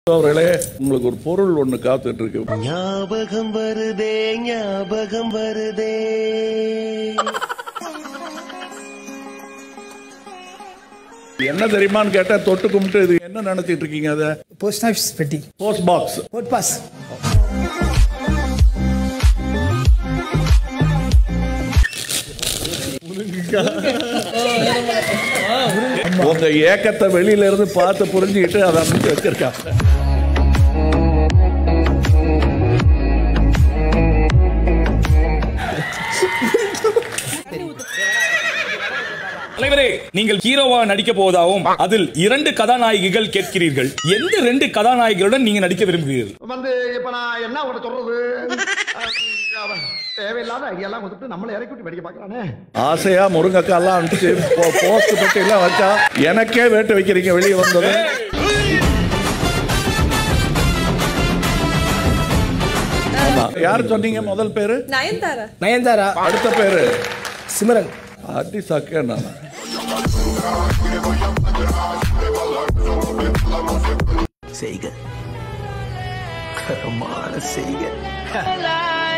அவர்களே உங்களுக்கு ஒரு பொருள் ஒண்ணு காத்துட்டு இருக்கு ஞாபகம் வருதே ஞாபகம் வருதே என்ன தெரியுமான்னு கேட்டா தொட்டு கும்பிட்டு இது என்ன நினைச்சிட்டு இருக்கீங்க அதை போஸ்ட் ஆஃபீஸ் பெட்டி போஸ்ட் பாக்ஸ் போட் பாஸ் உங்க ஏக்கத்தை வெளியில இருந்து பார்த்து புரிஞ்சுக்கிட்டு அதை அமைச்சு வச்சிருக்காங்க தலைவரே நீங்கள் ஹீரோவா நடிக்க போவதாகவும் அதில் இரண்டு கதாநாயகிகள் கேட்கிறீர்கள் எந்த ரெண்டு கதாநாயகிகளுடன் நீங்க நடிக்க விரும்புகிறீர்கள் வந்து இப்ப நான் என்ன உங்கள்ட்ட சொல்றது அஹ், அவன் தேவையில்லாத ஐடியாலாம் கொடுத்துட்டு நம்மளை இறக்கி விட்டு படிக்க பாக்குறானே ஆசையா முருங்கைக்காலாம் அனுப்பிச்சு போ- போஸ்ட் பட்டி எல்லாம் வச்சா எனக்கே வேட்டு வைக்கிறீங்க வெளியே வந்தது ஆமா. யார் சொன்னீங்க முதல் பேரு நயன்தாரா நயன்தாரா அடுத்த பேரு சிமரன் அடி சக்கே நான் செய்க கரமான செய்க